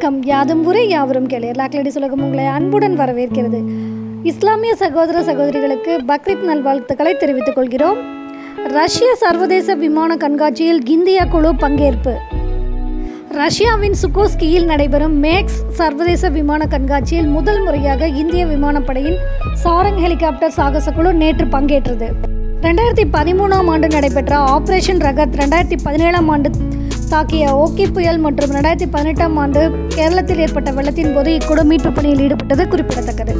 வணக்கம் யாதும் உரை யாவரும் கேளீர் லாக்லடிஸ் உலகம் உங்களை அன்புடன் வரவேற்கிறது இஸ்லாமிய சகோதர சகோதரிகளுக்கு பக்ரீத் நல்வாழ்த்துக்களை தெரிவித்துக் கொள்கிறோம் ரஷ்ய சர்வதேச விமான கண்காட்சியில் இந்தியா குழு பங்கேற்பு ரஷ்யாவின் சுகோஸ்கியில் நடைபெறும் மேக்ஸ் சர்வதேச விமான கண்காட்சியில் முதல் முறையாக இந்திய விமானப்படையின் சாரங் ஹெலிகாப்டர் சாகச குழு நேற்று பங்கேற்றது ரெண்டாயிரத்தி பதிமூணாம் ஆண்டு நடைபெற்ற ஆபரேஷன் ரகத் ரெண்டாயிரத்தி பதினேழாம் ஆண்டு தாக்கிய ஓக்கி புயல் மற்றும் ரெண்டாயிரத்தி பதினெட்டாம் ஆண்டு கேரளத்தில் ஏற்பட்ட வெள்ளத்தின் போது இக்குழு மீட்புப் பணியில் ஈடுபட்டது குறிப்பிடத்தக்கது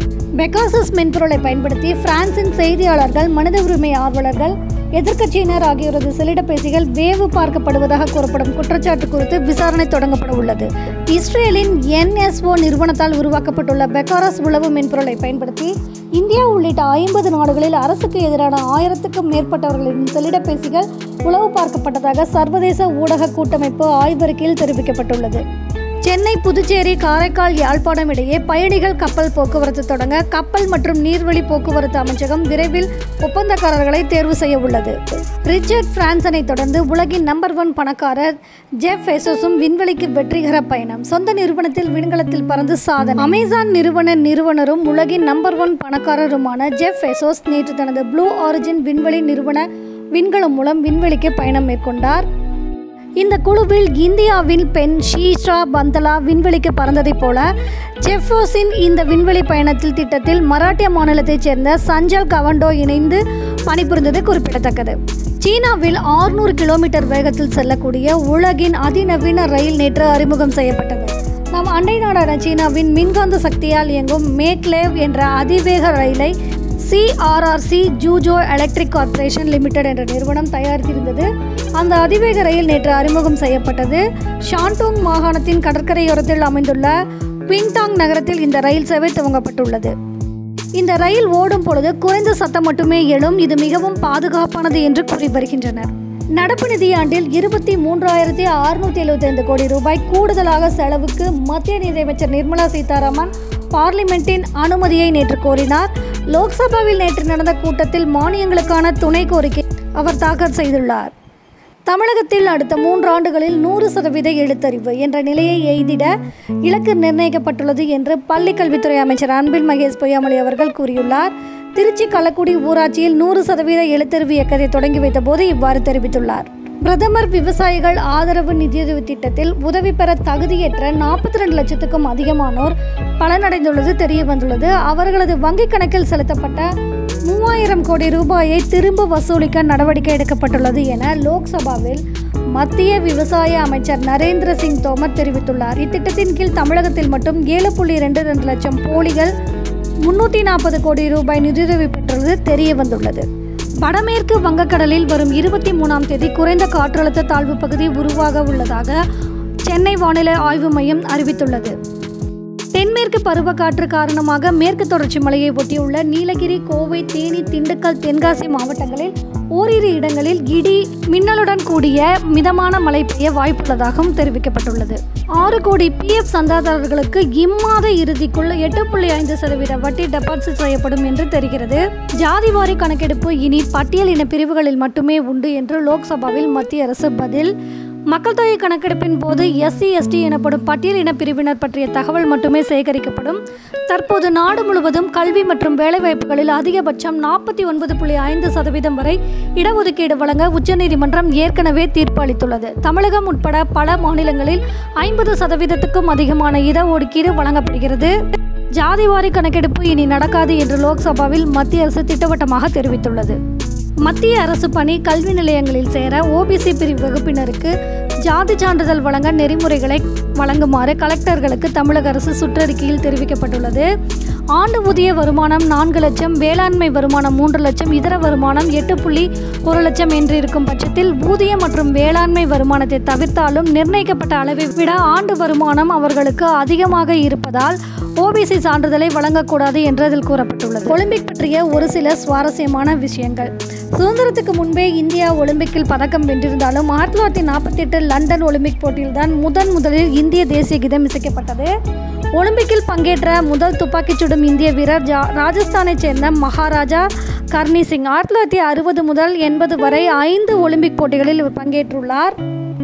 பெகாசஸ் மென்பொருளை பயன்படுத்தி பிரான்சின் செய்தியாளர்கள் மனித உரிமை ஆர்வலர்கள் எதிர்க்கட்சியினர் ஆகியோரது செல்லிடப்பேசிகள் வேவு பார்க்கப்படுவதாக கூறப்படும் குற்றச்சாட்டு குறித்து விசாரணை தொடங்கப்பட உள்ளது இஸ்ரேலின் என்எஸ்ஓ நிறுவனத்தால் உருவாக்கப்பட்டுள்ள பெகாரஸ் உளவு மென்பொருளை பயன்படுத்தி இந்தியா உள்ளிட்ட ஐம்பது நாடுகளில் அரசுக்கு எதிரான ஆயிரத்துக்கும் மேற்பட்டவர்களின் செல்லிடப்பேசிகள் உளவு பார்க்கப்பட்டதாக சர்வதேச ஊடக கூட்டமைப்பு ஆய்வறிக்கையில் தெரிவிக்கப்பட்டுள்ளது சென்னை புதுச்சேரி காரைக்கால் யாழ்ப்பாணம் இடையே பயணிகள் கப்பல் போக்குவரத்து தொடங்க கப்பல் மற்றும் நீர்வழி போக்குவரத்து அமைச்சகம் விரைவில் ஒப்பந்தக்காரர்களை தேர்வு செய்ய உள்ளது ரிச்சர்ட் பிரான்சனை தொடர்ந்து உலகின் நம்பர் ஒன் பணக்காரர் ஜெஃப் பெசோஸும் விண்வெளிக்கு வெற்றிகர பயணம் சொந்த நிறுவனத்தில் விண்கலத்தில் பறந்து சாதனை அமேசான் நிறுவன நிறுவனரும் உலகின் நம்பர் ஒன் பணக்காரருமான ஜெஃப் பெசோஸ் நேற்று தனது ப்ளூ ஆரிஜின் விண்வெளி நிறுவன விண்கலம் மூலம் விண்வெளிக்கு பயணம் மேற்கொண்டார் இந்த குழுவில் இந்தியாவின் பெண் ஷீஷா பந்தலா விண்வெளிக்கு பறந்ததைப் போல ஜெஃபோஸின் இந்த விண்வெளி பயணத்தில் திட்டத்தில் மராட்டிய மாநிலத்தைச் சேர்ந்த சஞ்சல் கவண்டோ இணைந்து பணிபுரிந்தது குறிப்பிடத்தக்கது சீனாவில் 600 கிலோமீட்டர் வேகத்தில் செல்லக்கூடிய உலகின் அதிநவீன ரயில் நேற்று அறிமுகம் செய்யப்பட்டது நம் அண்டை நாடான சீனாவின் மின்காந்த சக்தியால் இயங்கும் மேக்லேவ் என்ற அதிவேக ரயிலை CRRC Zhuzhou electric corporation limited என்ற நிறுவனம் தயாரித்திருந்தது அந்த அதிவேக ரயில் நேற்று அறிமுகம் செய்யப்பட்டது ஷாண்டோங் மாகாணத்தின் கடற்கரையோரத்தில் அமைந்துள்ள பிங்டாங் நகரத்தில் இந்த ரயில் சேவை துவங்கப்பட்டுள்ளது இந்த ரயில் ஓடும் பொழுது குறைந்த சத்தம் மட்டுமே எழும் இது மிகவும் பாதுகாப்பானது என்று கூறி வருகின்றனர் நடப்பு நிதியாண்டில் இருபத்தி மூன்றாயிரத்தி அறுநூத்தி எழுபத்தைந்து கோடி ரூபாய் கூடுதலாக செலவுக்கு மத்திய நிதியமைச்சர் நிர்மலா சீதாராமன் பார்லிமெண்டின் அனுமதியை நேற்று கோரினார் லோக்சபாவில் நேற்று நடந்த கூட்டத்தில் மானியங்களுக்கான துணை கோரிக்கை அவர் தாக்கல் செய்துள்ளார் தமிழகத்தில் அடுத்த மூன்று ஆண்டுகளில் நூறு சதவீத எழுத்தறிவு என்ற நிலையை எய்திட இலக்கு நிர்ணயிக்கப்பட்டுள்ளது என்று பள்ளிக் கல்வித்துறை அமைச்சர் அன்பில் மகேஷ் பொய்யாமொழி அவர்கள் கூறியுள்ளார் திருச்சி கள்ளக்குடி ஊராட்சியில் நூறு சதவீத எழுத்தறிவு இயக்கத்தை தொடங்கி வைத்தபோது இவ்வாறு தெரிவித்துள்ளார் பிரதமர் விவசாயிகள் ஆதரவு நிதியுதவி திட்டத்தில் உதவி பெற தகுதியற்ற நாற்பத்தி ரெண்டு லட்சத்துக்கும் அதிகமானோர் பலனடைந்துள்ளது தெரிய வந்துள்ளது அவர்களது வங்கிக் கணக்கில் செலுத்தப்பட்ட மூவாயிரம் கோடி ரூபாயை திரும்ப வசூலிக்க நடவடிக்கை எடுக்கப்பட்டுள்ளது என லோக்சபாவில் மத்திய விவசாய அமைச்சர் நரேந்திர சிங் தோமர் தெரிவித்துள்ளார் இத்திட்டத்தின் கீழ் தமிழகத்தில் மட்டும் ஏழு புள்ளி ரெண்டு ரெண்டு லட்சம் போலிகள் முன்னூற்றி நாற்பது கோடி ரூபாய் நிதியுதவி பெற்றுள்ளது தெரிய வந்துள்ளது வடமேற்கு வங்கக்கடலில் வரும் இருபத்தி மூணாம் தேதி குறைந்த காற்றழுத்த தாழ்வு பகுதி உருவாக உள்ளதாக சென்னை வானிலை ஆய்வு மையம் அறிவித்துள்ளது தென்மேற்கு பருவக்காற்று காரணமாக மேற்கு தொடர்ச்சி மலையை ஒட்டியுள்ள நீலகிரி கோவை தேனி திண்டுக்கல் தென்காசி மாவட்டங்களில் ஓரிரு இடங்களில் இடி மின்னலுடன் கூடிய மிதமான மழை பெய்ய வாய்ப்புள்ளதாகவும் தெரிவிக்கப்பட்டுள்ளது ஆறு கோடி பிஎஃப் சந்தாதாரர்களுக்கு இம்மாத இறுதிக்குள் எட்டு புள்ளி ஐந்து சதவீத வட்டி டெபாசிட் செய்யப்படும் என்று தெரிகிறது ஜாதிவாரி கணக்கெடுப்பு இனி பட்டியல் இன பிரிவுகளில் மட்டுமே உண்டு என்று லோக்சபாவில் மத்திய அரசு பதில் மக்கள் தொகை கணக்கெடுப்பின் போது எஸ்சி எஸ்டி எனப்படும் பட்டியலின பிரிவினர் பற்றிய தகவல் மட்டுமே சேகரிக்கப்படும் தற்போது நாடு முழுவதும் கல்வி மற்றும் வேலைவாய்ப்புகளில் அதிகபட்சம் நாற்பத்தி ஒன்பது புள்ளி ஐந்து சதவீதம் வரை இடஒதுக்கீடு வழங்க உச்சநீதிமன்றம் ஏற்கனவே தீர்ப்பு அளித்துள்ளது தமிழகம் உட்பட பல மாநிலங்களில் ஐம்பது சதவீதத்துக்கும் அதிகமான இடஒதுக்கீடு வழங்கப்படுகிறது ஜாதிவாரி கணக்கெடுப்பு இனி நடக்காது என்று லோக்சபாவில் மத்திய அரசு திட்டவட்டமாக தெரிவித்துள்ளது மத்திய அரசு பணி கல்வி நிலையங்களில் சேர ஓபிசி பிரிவு வகுப்பினருக்கு ஜாதி சான்றிதழ் வழங்க நெறிமுறைகளை வழங்குமாறு கலெக்டர்களுக்கு தமிழக அரசு சுற்றறிக்கையில் தெரிவிக்கப்பட்டுள்ளது ஆண்டு ஊதிய வருமானம் நான்கு லட்சம் வேளாண்மை வருமானம் மூன்று லட்சம் இதர வருமானம் எட்டு புள்ளி ஒரு லட்சம் என்று இருக்கும் பட்சத்தில் ஊதிய மற்றும் வேளாண்மை வருமானத்தை தவிர்த்தாலும் நிர்ணயிக்கப்பட்ட அளவை விட ஆண்டு வருமானம் அவர்களுக்கு அதிகமாக இருப்பதால் ஓபிசி சான்றிதழை வழங்கக்கூடாது என்று அதில் கூறப்பட்டுள்ளது ஒலிம்பிக் பற்றிய ஒரு சில சுவாரஸ்யமான விஷயங்கள் சுதந்திரத்துக்கு முன்பே இந்தியா ஒலிம்பிக்கில் பதக்கம் வென்றிருந்தாலும் ஆயிரத்தி தொள்ளாயிரத்தி நாற்பத்தி எட்டு லண்டன் ஒலிம்பிக் போட்டியில்தான் முதன் முதலில் இந்திய தேசிய கீதம் இசைக்கப்பட்டது ஒலிம்பிக்கில் பங்கேற்ற முதல் துப்பாக்கிச் சுடும் இந்திய வீரர் ஜா ராஜஸ்தானைச் சேர்ந்த மகாராஜா கர்னி சிங் ஆயிரத்தி தொள்ளாயிரத்தி அறுபது முதல் எண்பது வரை ஐந்து ஒலிம்பிக் போட்டிகளில் இவர் பங்கேற்றுள்ளார்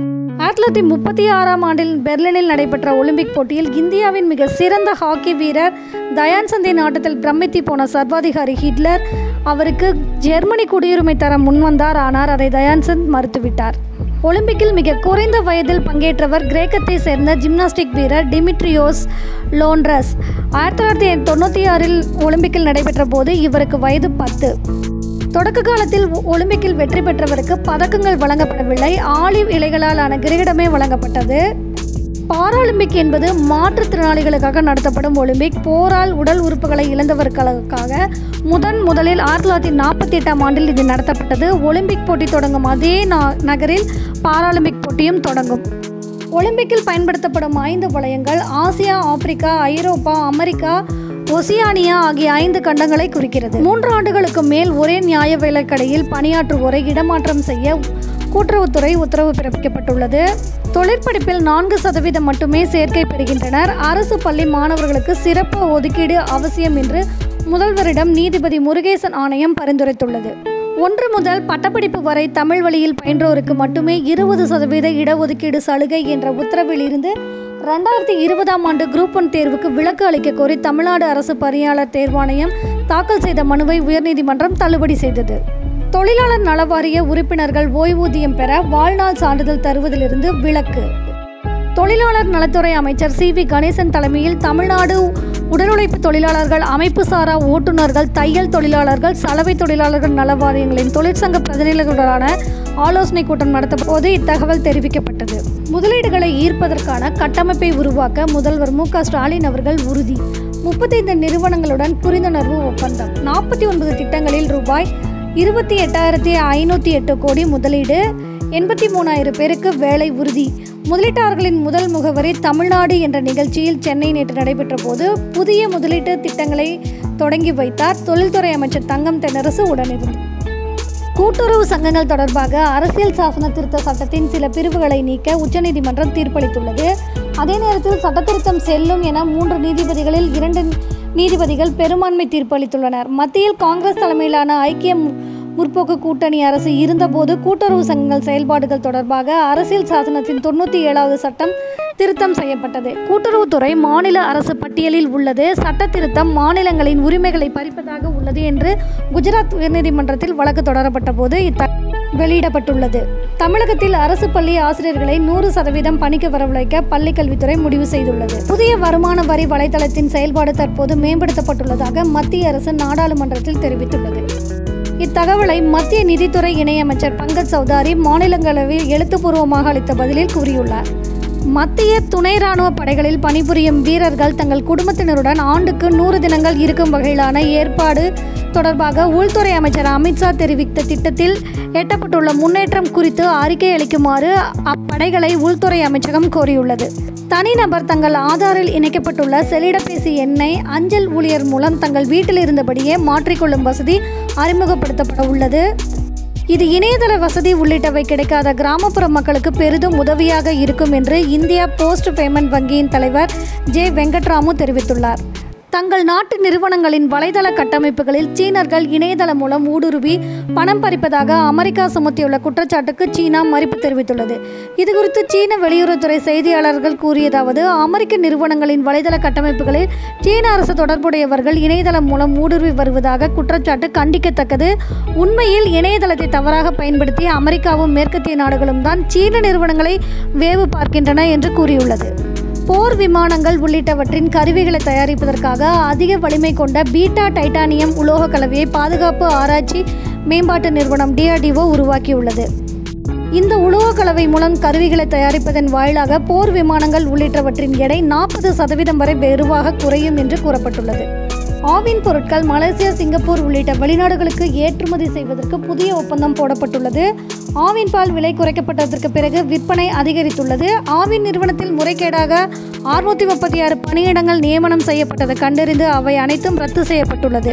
ஆயிரத்தி தொள்ளாயிரத்தி முப்பத்தி ஆறாம் ஆண்டில் பெர்லினில் நடைபெற்ற ஒலிம்பிக் போட்டியில் இந்தியாவின் மிக சிறந்த ஹாக்கி வீரர் தயான் சந்தின் ஆட்டத்தில் பிரமித்தி போன சர்வாதிகாரி ஹிட்லர் அவருக்கு ஜெர்மனி குடியுரிமை தர முன்வந்தார் ஆனால் அதை தயான்சந்த் மறுத்துவிட்டார் ஒலிம்பிக்கில் மிக குறைந்த வயதில் பங்கேற்றவர் கிரேக்கத்தை சேர்ந்த ஜிம்னாஸ்டிக் வீரர் டிமிட்ரியோஸ் லோன்ரஸ் ஆயிரத்தி தொள்ளாயிரத்தி தொண்ணூற்றி ஆறில் ஒலிம்பிக்கில் நடைபெற்ற போது இவருக்கு வயது பத்து தொடக்க காலத்தில் ஒ- ஒலிம்பிக்கில் வெற்றி பெற்றவருக்கு பதக்கங்கள் வழங்கப்படவில்லை ஆலிவ் இலைகளால் ஆன கிரீடமே வழங்கப்பட்டது பாராலிம்பிக் என்பது மாற்றுத்திறனாளிகளுக்காக நடத்தப்படும் ஒலிம்பிக் போரால் உடல் உறுப்புகளை இழந்தவர்களுக்காக முதன் முதலில் ஆயிரத்தி தொள்ளாயிரத்தி நாற்பத்தி எட்டாம் ஆண்டில் இது நடத்தப்பட்டது ஒலிம்பிக் போட்டி தொடங்கும் அதே நா- நகரில் பாராலிம்பிக் போட்டியும் தொடங்கும் ஒலிம்பிக்கில் பயன்படுத்தப்படும் ஐந்து வளையங்கள் Asia Africa Europe America Oceania ஆகிய ஐந்து கண்டங்களை குறிக்கிறது மூன்று ஆண்டுகளுக்கு மேல் ஒரே நியாய விலைக்கடையில் பணியாற்றுவோரை இடமாற்றம் செய்ய கூட்டுறவுத்துறை உத்தரவு பிறப்பிக்கப்பட்டுள்ளது தொழிற்படிப்பில் நான்கு சதவீதம் மட்டுமே சேர்க்கை பெறுகின்றனர் அரசு பள்ளி மாணவர்களுக்கு சிறப்பு ஒதுக்கீடு அவசியம் என்று முதல்வரிடம் நீதிபதி முருகேசன் ஆணையம் பரிந்துரைத்துள்ளது ஒன்று முதல் பட்டப்படிப்பு வரை தமிழ் வழியில் பயின்றோருக்கு மட்டுமே இருபது சதவீத இடஒதுக்கீடு சலுகை என்ற உத்தரவில் இருந்து ரெண்டாயிரத்தி இருபதாம் ஆண்டு குரூப் ஒன் தேர்வுக்கு விலக்கு அளிக்க கோரி தமிழ்நாடு அரசு பணியாளர் தேர்வாணையம் தாக்கல் செய்த மனுவை உயர்நீதிமன்றம் தள்ளுபடி செய்தது தொழிலாளர் நல வாரிய உறுப்பினர்கள் ஓய்வூதியம் பெற வாழ்நாள் சான்றிதழ் தருவதிலிருந்து விலக்கு தொழிலாளர் நலத்துறை அமைச்சர் சி வி கணேசன் தலைமையில் தமிழ்நாடு உடல் உழைப்பு தொழிலாளர்கள் அமைப்பு சாரா ஓட்டுநர்கள் தையல் தொழிலாளர்கள் சலவை தொழிலாளர்கள் நல வாரியங்களின் தொழிற்சங்க பிரதிநிதிகளுடனான ஆலோசனை கூட்டம் நடத்த போது இத்தகவல் தெரிவிக்கப்பட்டது முதலீடுகளை ஈர்ப்பதற்கான கட்டமைப்பை உருவாக்க முதல்வர் மு க ஸ்டாலின் அவர்கள் உறுதி முப்பத்தைந்து நிறுவனங்களுடன் புரிந்துணர்வு ஒப்பந்தம் நாற்பத்தி ஒன்பது திட்டங்களில் ரூபாய் இருபத்தி எட்டாயிரத்தி ஐநூற்றி எட்டு கோடி முதலீடு எண்பத்தி மூணாயிரம் பேருக்கு வேலை உறுதி முதலீட்டாளர்களின் முதல் முகவரி தமிழ்நாடு என்ற நிகழ்ச்சியில் சென்னை நேற்று நடைபெற்ற போது புதிய முதலீட்டு திட்டங்களை தொடங்கி வைத்தார் தொழில்துறை அமைச்சர் தங்கம் தென்னரசு உடனிருந்து கூட்டுறவு சங்கங்கள் தொடர்பாக அரசியல் சாசன திருத்த சட்டத்தின் சில பிரிவுகளை நீக்க உச்சநீதிமன்றம் தீர்ப்பளித்துள்ளது அதே நேரத்தில் சட்டத்திருத்தம் செல்லும் என மூன்று நீதிபதிகளில் இரண்டு நீதிபதிகள் பெரும்பான்மை தீர்ப்பு அளித்துள்ளனர் மத்தியில் காங்கிரஸ் தலைமையிலான ஐக்கிய மு- முற்போக்கு கூட்டணி அரசு இருந்தபோது கூட்டுறவு சங்கங்கள் செயல்பாடுகள் தொடர்பாக அரசியல் சாசனத்தின் தொண்ணூற்றி ஏழாவது சட்டம் திருத்தம் செய்யப்பட்டது கூட்டுறவுத்துறை மாநில அரசு பட்டியலில் உள்ளது சட்ட திருத்தம் மாநிலங்களின் உரிமைகளை பறிப்பதாக உள்ளது என்று குஜராத் உயர்நீதிமன்றத்தில் வழக்கு தொடரப்பட்ட போது இத்த வெளியிடப்பட்டுள்ளது தமிழகத்தில் அரசு பள்ளி ஆசிரியர்களை நூறு சதவீதம் பணிக்கு வரவழைக்க பள்ளிக் கல்வித்துறை முடிவு செய்துள்ளது புதிய வருமான வரி வலைதளத்தின் செயல்பாடு தற்போது மேம்படுத்தப்பட்டுள்ளதாக மத்திய அரசு நாடாளுமன்றத்தில் தெரிவித்துள்ளது இத்தகவலை மத்திய நிதித்துறை இணையமைச்சர் பங்கஜ் சௌதாரி மாநிலங்களவையில் எழுத்துப்பூர்வமாக அளித்த பதிலில் கூறியுள்ளார் மத்திய துணை ராணுவ படைகளில் பணிபுரியும் வீரர்கள் தங்கள் குடும்பத்தினருடன் ஆண்டுக்கு நூறு தினங்கள் இருக்கும் வகையிலான ஏற்பாடு தொடர்பாக உள்துறை அமைச்சர் அமித்ஷா தெரிவித்த திட்டத்தில் எட்டப்பட்டுள்ள முன்னேற்றம் குறித்து அறிக்கை அளிக்குமாறு அப்படைகளை உள்துறை அமைச்சகம் கோரியுள்ளது தனிநபர் தங்கள் ஆதாரில் இணைக்கப்பட்டுள்ள செல்லிடப்பேசி எண்ணை அஞ்சல் ஊழியர் மூலம் தங்கள் வீட்டில் இருந்தபடியே மாற்றிக்கொள்ளும் வசதி அறிமுகப்படுத்தப்பட உள்ளது இது இணையதள வசதி உள்ளிட்டவை கிடைக்காத கிராமப்புற மக்களுக்கு பெரிதும் உதவியாக இருக்கும் என்று இந்தியா போஸ்ட் பேமெண்ட் வங்கியின் தலைவர் ஜே வெங்கட்ராமு தெரிவித்துள்ளார் தங்கள் நாட்டு நிறுவனங்களின் வலைதள கட்டமைப்புகளில் சீனர்கள் இணையதளம் மூலம் ஊடுருவி பணம் பறிப்பதாக அமெரிக்கா சுமத்தியுள்ள குற்றச்சாட்டுக்கு சீனா மறுப்பு தெரிவித்துள்ளது இதுகுறித்து சீன வெளியுறவுத்துறை செய்தியாளர்கள் கூறியதாவது அமெரிக்க நிறுவனங்களின் வலைதள கட்டமைப்புகளில் சீன அரசு தொடர்புடையவர்கள் இணையதளம் மூலம் ஊடுருவி வருவதாக குற்றச்சாட்டு கண்டிக்கத்தக்கது உண்மையில் இணையதளத்தை தவறாக பயன்படுத்தி அமெரிக்காவும் மேற்கத்திய நாடுகளும் தான் சீன நிறுவனங்களை வேவு பார்க்கின்றன என்று கூறியுள்ளது போர் விமானங்கள் உள்ளிட்டவற்றின் கருவிகளை தயாரிப்பதற்காக அதிக வலிமை கொண்ட பீட்டா டைட்டானியம் உலோக கலவையை பாதுகாப்பு ஆராய்ச்சி மேம்பாட்டு நிறுவனம் டிஆர்டிஓ உருவாக்கியுள்ளது இந்த உலோக கலவை மூலம் கருவிகளை தயாரிப்பதன் வாயிலாக போர் விமானங்கள் உள்ளிட்டவற்றின் எடை நாற்பது சதவீதம் வரை வெறுவாக குறையும் என்று கூறப்பட்டுள்ளது ஆவின் பொருட்கள் மலேசியா சிங்கப்பூர் உள்ளிட்ட வெளிநாடுகளுக்கு ஏற்றுமதி செய்வதற்கு புதிய ஒப்பந்தம் போடப்பட்டுள்ளது ஆவின் பால் விலை குறைக்கப்பட்டதற்கு பிறகு விற்பனை அதிகரித்துள்ளது ஆவின் நிறுவனத்தில் முறைகேடாக அறுநூற்றி முப்பத்தி ஆறு பணியிடங்கள் நியமனம் செய்யப்பட்டதை கண்டறிந்து அவை அனைத்தும் ரத்து செய்யப்பட்டுள்ளது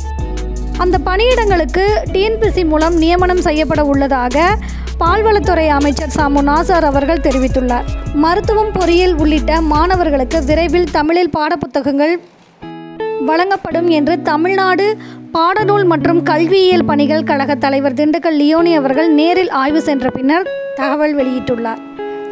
அந்த பணியிடங்களுக்கு டிஎன்பிசி மூலம் நியமனம் செய்யப்பட உள்ளதாக பால்வளத்துறை அமைச்சர் சாமு நாசார் அவர்கள் தெரிவித்துள்ளார் மருத்துவம் பொறியியல் உள்ளிட்ட மாணவர்களுக்கு விரைவில் தமிழில் பாடப்புத்தகங்கள் வழங்கப்படும் என்று தமிழ்நாடு பாடநூல் மற்றும் கல்வியியல் பணிகள் கழக தலைவர் திண்டுக்கல் லியோனி அவர்கள் நேரில் ஆய்வு சென்ற பின்னர் தகவல் வெளியிட்டுள்ளார்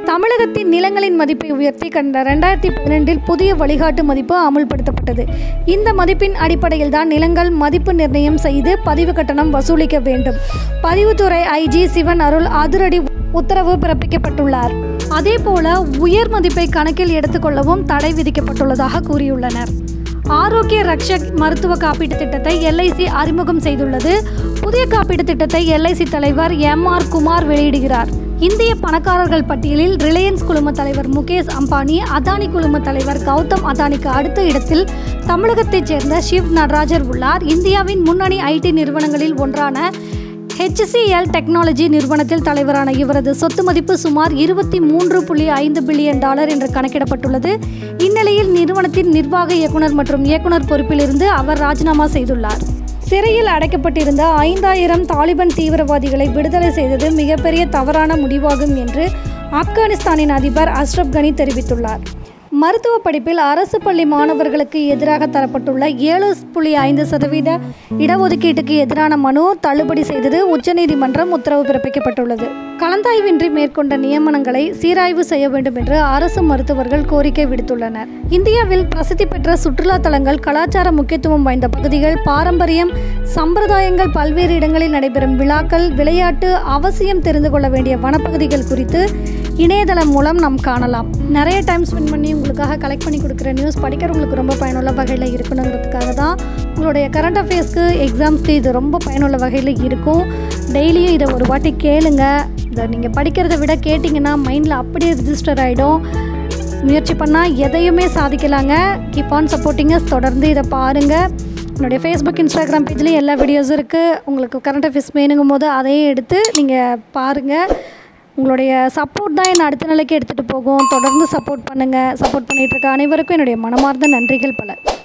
தமிழகத்தின் நிலங்களின் மதிப்பை உயர்த்தி கடந்த ரெண்டாயிரத்தி பதினெண்டில் புதிய வழிகாட்டு மதிப்பு அமுல்படுத்தப்பட்டது இந்த மதிப்பின் அடிப்படையில் தான் நிலங்கள் மதிப்பு நிர்ணயம் செய்து பதிவு கட்டணம் வசூலிக்க வேண்டும் பதிவுத்துறை ஐஜி சிவன் அருள் அதிரடி உத்தரவு பிறப்பிக்கப்பட்டுள்ளார் அதேபோல உயர் மதிப்பை கணக்கில் எடுத்துக்கொள்ளவும் தடை விதிக்கப்பட்டுள்ளதாக கூறியுள்ளனர் ஆரோக்கிய ரக்ஷக் மருத்துவ காப்பீட்டு திட்டத்தை எல்ஐசி அறிமுகம் செய்துள்ளது புதிய காப்பீட்டு திட்டத்தை எல்ஐசி தலைவர் எம் ஆர் குமார் வெளியிடுகிறார் இந்திய பணக்காரர்கள் பட்டியலில் ரிலையன்ஸ் குழும தலைவர் முகேஷ் அம்பானி அதானி குழும தலைவர் கௌதம் அதானிக்கு அடுத்த இடத்தில் தமிழகத்தைச் சேர்ந்த ஷிவ் நடராஜர் உள்ளார் இந்தியாவின் முன்னணி ஐடி நிறுவனங்களில் ஒன்றான ஹெச்சிஎல் டெக்னாலஜி நிறுவனத்தில் தலைவரான இவரது சொத்து மதிப்பு சுமார் இருபத்தி மூன்று புள்ளி ஐந்து பில்லியன் டாலர் என்று கணக்கிடப்பட்டுள்ளது இந்நிலையில் நிறுவனத்தின் நிர்வாக இயக்குனர் மற்றும் இயக்குனர் பொறுப்பிலிருந்து அவர் ராஜினாமா செய்துள்ளார் சிறையில் அடைக்கப்பட்டிருந்த ஐந்தாயிரம் தாலிபான் தீவிரவாதிகளை விடுதலை செய்தது மிகப்பெரிய தவறான முடிவாகும் என்று ஆப்கானிஸ்தானின் அதிபர் அஷ்ரப் கனி தெரிவித்துள்ளார் மருத்துவ படிப்பில் அரசு பள்ளி மாணவர்களுக்கு எதிராக தரப்பட்டுள்ள ஏழு புள்ளி ஐந்து சதவீத இடஒதுக்கீட்டுக்கு எதிரான மனு தள்ளுபடி செய்தது உச்சநீதிமன்றம் உத்தரவு பிறப்பிக்கப்பட்டுள்ளது கலந்தாய்வின்றி மேற்கொண்ட நியமனங்களை சீராய்வு செய்ய வேண்டும் என்று அரசு மருத்துவர்கள் கோரிக்கை விடுத்துள்ளனர் இந்தியாவில் பிரசித்தி பெற்ற சுற்றுலா தலங்கள் கலாச்சார முக்கியத்துவம் வாய்ந்த பகுதிகள் பாரம்பரியம் சம்பிரதாயங்கள் பல்வேறு இடங்களில் நடைபெறும் விழாக்கள் விளையாட்டு அவசியம் தெரிந்து கொள்ள வேண்டிய வனப்பகுதிகள் குறித்து இணையதளம் மூலம் நாம் காணலாம் நிறைய டைம் ஸ்பெண்ட் பண்ணி உங்களுக்காக கலெக்ட் பண்ணி கொடுக்குற நியூஸ் படிக்கிறவங்களுக்கு ரொம்ப பயனுள்ள வகையில் இருக்கணுங்கிறதுக்காக தான் உங்களுடைய கரண்ட் அஃபேர்ஸ்க்கு எக்ஸாம்ஸ்க்கு இது ரொம்ப பயனுள்ள வகையில் இருக்கும் டெய்லியும் இதை ஒரு வாட்டி கேளுங்க இதை நீங்கள் படிக்கிறத விட கேட்டிங்கன்னா மைண்டில் அப்படியே ரிஜிஸ்டர் ஆகிடும் முயற்சி பண்ணால் எதையுமே சாதிக்கலாங்க கீப் ஆன் சப்போர்ட்டிங்கஸ் தொடர்ந்து இதை பாருங்கள் என்னுடைய ஃபேஸ்புக் இன்ஸ்டாகிராம் பேஜ்லேயும் எல்லா வீடியோஸும் இருக்குது உங்களுக்கு கரண்ட் அஃபேர்ஸ் வேணுங்கும் போது அதையும் எடுத்து நீங்கள் பாருங்கள் உங்களுடைய சப்போர்ட் தான் என்னை அடுத்த நிலைக்கு எடுத்துகிட்டு போகும் தொடர்ந்து சப்போர்ட் பண்ணுங்கள் சப்போர்ட் பண்ணிகிட்டு இருக்க அனைவருக்கும் என்னுடைய மனமார்ந்த நன்றிகள் பல